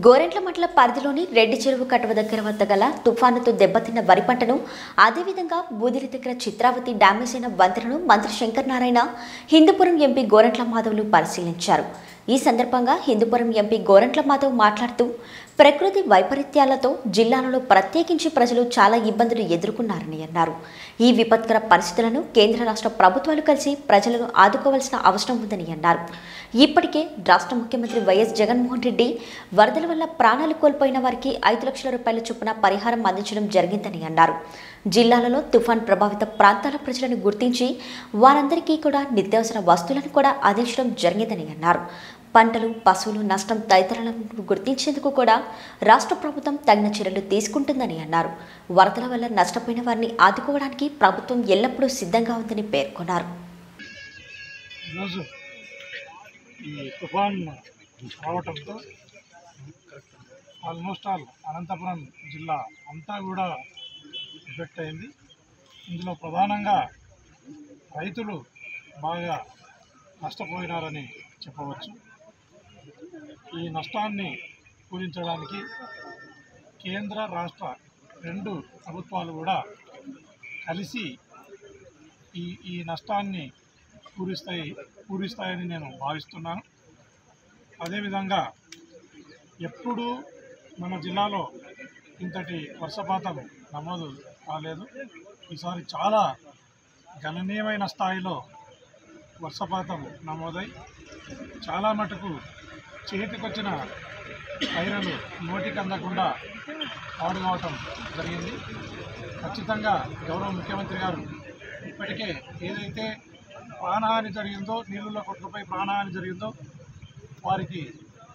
గోరెంట్లమట్ల పరిధిలోని రెడ్డి చెరువు కటువ దగ్గర వద్ద గల తుఫానుతో దెబ్బతిన్న వరి పంటను అదేవిధంగా బూదిరి దగ్గర చిత్రావతి డ్యామేజ్ అయిన వంతెనను మంత్రి శంకర్ నారాయణ హిందూపురం ఎంపీ గోరంట్ల మాధవ్లు పరిశీలించారు ఈ సందర్భంగా హిందూపురం ఎంపీ గోరంట్ల మాధవ్ మాట్లాడుతూ ప్రకృతి వైపరీత్యాలతో జిల్లాలలో ప్రత్యేకించి ప్రజలు చాలా ఇబ్బందులు ఎదుర్కొన్నారని అన్నారు ఈ విపత్కర పరిస్థితులను కేంద్ర రాష్ట్ర ప్రభుత్వాలు కలిసి ప్రజలను ఆదుకోవాల్సిన అవసరం ఉందని అన్నారు ఇప్పటికే రాష్ట్ర ముఖ్యమంత్రి వైఎస్ జగన్మోహన్ రెడ్డి వరదల వల్ల ప్రాణాలు కోల్పోయిన వారికి ఐదు లక్షల రూపాయల చొప్పున పరిహారం అందించడం జరిగిందని అన్నారు జిల్లాలలో తుఫాన్ ప్రభావిత ప్రాంతాల ప్రజలను గుర్తించి వారందరికీ కూడా నిత్యావసర వస్తువులను కూడా అందించడం జరిగిందని అన్నారు పంటలు పశువులు నష్టం తదితరులను గుర్తించేందుకు కూడా రాష్ట్ర ప్రభుత్వం తగిన చర్యలు తీసుకుంటుందని అన్నారు వరదల వల్ల నష్టపోయిన వారిని ఆదుకోవడానికి ప్రభుత్వం ఎల్లప్పుడూ సిద్ధంగా ఉందని పేర్కొన్నారు ఈరోజు ఈ తుఫాన్ రావటంతో ఆల్మోస్ట్ ఆల్ అనంతపురం జిల్లా అంతా కూడా ఎఫెక్ట్ అయింది ఇందులో ప్రధానంగా రైతులు బాగా నష్టపోయినారని చెప్పవచ్చు ఈ నష్టాన్ని పూరించడానికి కేంద్ర రాష్ట్ర రెండు ప్రభుత్వాలు కూడా కలిసి ఈ ఈ నష్టాన్ని పూరిస్తాయి పూరిస్తాయని నేను భావిస్తున్నాను అదేవిధంగా ఎప్పుడు మన జిల్లాలో ఇంతటి వర్షపాతం నమోదు కాలేదు ఈసారి చాలా గణనీయమైన స్థాయిలో వర్షపాతం నమోదై చాలా మటుకు చేతికొచ్చిన పైరలు నోటికి అందకుండా పాడు కావటం జరిగింది ఖచ్చితంగా గౌరవ ముఖ్యమంత్రి గారు ఇప్పటికే ఏదైతే ప్రాణహాని జరిగిందో నీళ్ళలో కొట్టుకుపోయి ప్రాణహాని జరిగిందో వారికి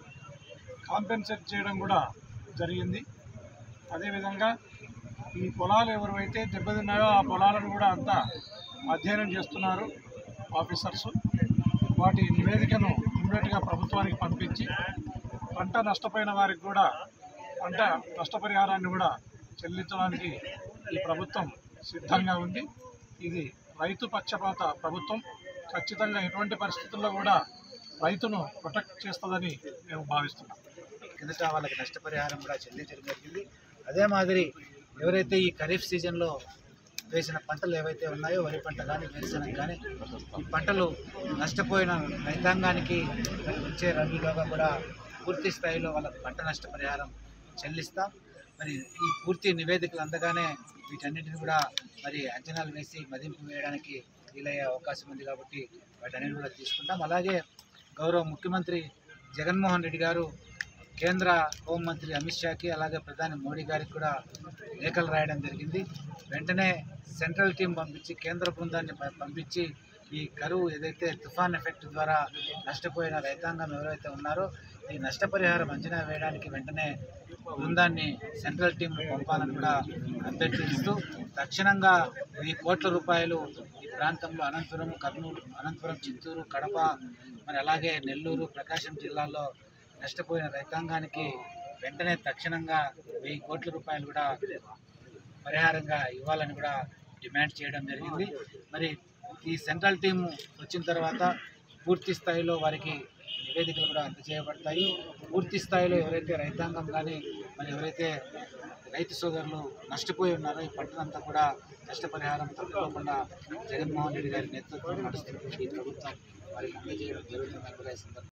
కాంపెన్సేట్ చేయడం కూడా జరిగింది అదేవిధంగా ఈ పొలాలు ఎవరైతే దెబ్బతిన్నాయో ఆ పొలాలను కూడా అంతా అధ్యయనం చేస్తున్నారు ఆఫీసర్స్ వాటి నివేదికను ఇమ్మీడియట్గా ప్రభుత్వానికి పంపించి పంట నష్టపోయిన వారికి కూడా పంట నష్టపరిహారాన్ని కూడా చెల్లించడానికి ఈ ప్రభుత్వం సిద్ధంగా ఉంది ఇది రైతు పక్షపాత ప్రభుత్వం ఖచ్చితంగా ఎటువంటి పరిస్థితుల్లో కూడా రైతును ప్రొటెక్ట్ చేస్తుందని మేము భావిస్తున్నాం కిందట వాళ్ళకి నష్టపరిహారం కూడా చెల్లించడం జరిగింది అదే మాదిరి ఎవరైతే ఈ ఖరీఫ్ సీజన్లో వేసిన పంటలు ఏవైతే ఉన్నాయో వరి పంట కానీ వేరుశనగ కానీ ఈ పంటలు నష్టపోయిన రైతాంగానికి మరి వచ్చే రబీలోగా కూడా పూర్తి స్థాయిలో వాళ్ళకి పంట నష్టపరిహారం చెల్లిస్తాం మరి ఈ పూర్తి నివేదికలు అందగానే వీటన్నిటిని కూడా మరి అంచనాలు వేసి మదింపు వేయడానికి వీలయ్యే అవకాశం ఉంది కాబట్టి వాటన్నిటిని కూడా తీసుకుంటాం అలాగే గౌరవ ముఖ్యమంత్రి జగన్మోహన్ రెడ్డి గారు కేంద్ర హోంమంత్రి అమిత్ షాకి అలాగే ప్రధాని మోడీ గారికి కూడా లేఖలు రాయడం జరిగింది వెంటనే సెంట్రల్ టీం పంపించి కేంద్ర బృందాన్ని ప- పంపించి ఈ కరువు ఏదైతే తుఫాన్ ఎఫెక్ట్ ద్వారా నష్టపోయిన రైతాంగం ఎవరైతే ఉన్నారో ఈ నష్టపరిహారం అంచనా వేయడానికి వెంటనే బృందాన్ని సెంట్రల్ టీం పంపాలని కూడా అభ్యర్థిస్తూ తక్షణంగా వెయ్యి కోట్ల రూపాయలు ఈ ప్రాంతంలో అనంతపురం కర్నూలు అనంతపురం చిత్తూరు కడప మరి అలాగే నెల్లూరు ప్రకాశం జిల్లాల్లో నష్టపోయిన రైతాంగానికి వెంటనే తక్షణంగా వెయ్యి కోట్ల రూపాయలు కూడా పరిహారంగా ఇవ్వాలని కూడా డిమాండ్ చేయడం జరిగింది మరి ఈ సెంట్రల్ టీం వచ్చిన తర్వాత పూర్తి స్థాయిలో వారికి నివేదికలు కూడా అందజేయబడతాయి పూర్తి స్థాయిలో ఎవరైతే రైతాంగం కానీ మరి ఎవరైతే రైతు సోదరులు నష్టపోయి ఉన్నారో ఈ పంటనంతా కూడా నష్టపరిహారం తప్పకుండా జగన్మోహన్ రెడ్డి గారి నేతృత్వంలో నడుస్తున్నటువంటి ఈ ప్రభుత్వం వారికి అందజేయడం జరుగుతుందని కూడా ఈ సందర్భంగా